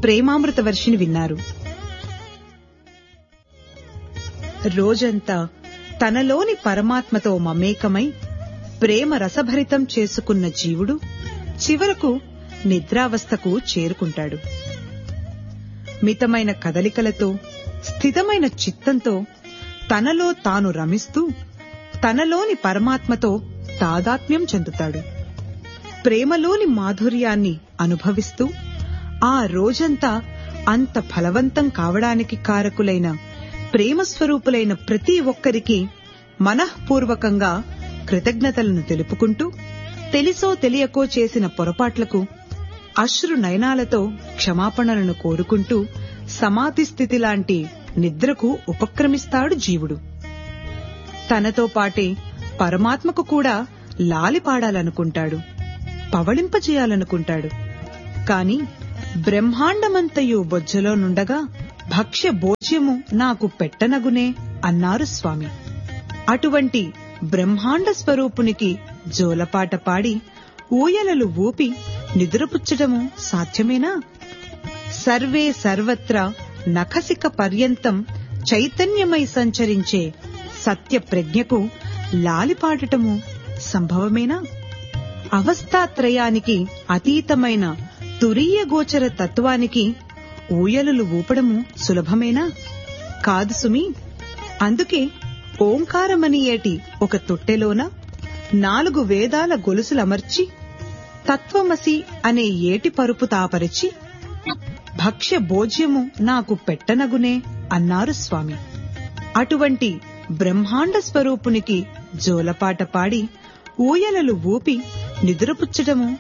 ప్రేమామృత వర్షిని విన్నారు రోజంతా తనలోని పరమాత్మతో మమేకమై ప్రేమ రసభరితం చేసుకున్న జీవుడు చివరకు నిద్రావస్థకు చేరుకుంటాడు మితమైన కదలికలతో స్థితమైన చిత్తంతో తనలో తాను రమిస్తూ తనలోని పరమాత్మతో తాదాత్మ్యం చెందుతాడు ప్రేమలోని మాధుర్యాన్ని అనుభవిస్తూ ఆ రోజంతా అంత ఫలవంతం కావడానికి కారకులైన ప్రేమస్వరూపులైన ప్రతి ఒక్కరికి మనఃపూర్వకంగా కృతజ్ఞతలను తెలుపుకుంటూ తెలిసో తెలియకో చేసిన పొరపాట్లకు అశ్రు నయనాలతో క్షమాపణలను కోరుకుంటూ సమాధి స్థితి లాంటి నిద్రకు ఉపక్రమిస్తాడు జీవుడు తనతో పాటే పరమాత్మకు కూడా లాలి పాడాలనుకుంటాడు పవళింపజేయాలనుకుంటాడు కాని బ్రహ్మాండమంతయు బొజ్జలో నుండగా భక్ష్య భోజ్యము నాకు పెట్టనగునే అన్నారు స్వామి అటువంటి బ్రహ్మాండ స్వరూపునికి జోలపాట పాడి ఊయలలు ఊపి నిద్రపుచ్చటము సాధ్యమేనా సర్వే సర్వత్రా నఖసిక పర్యంతం చైతన్యమై సంచరించే సత్య ప్రజ్ఞకు లాలిపాడటము సంభవమేనా అవస్థాత్రయానికి అతీతమైన తురీయ గోచర తత్వానికి ఊయలులు ఊపడము సులభమేనా కాదు సుమి అందుకే ఓంకారమని ఏటి ఒక తొట్టెలోన నాలుగు వేదాల గొలుసులమర్చి తత్వమసి అనే ఏటి పరుపు తాపరిచి భక్ష్య భోజ్యము నాకు పెట్టనగునే అన్నారు స్వామి అటువంటి బ్రహ్మాండ స్వరూపునికి జోలపాట పాడి ఊయలలు ఊపి నిద్రపుచ్చటము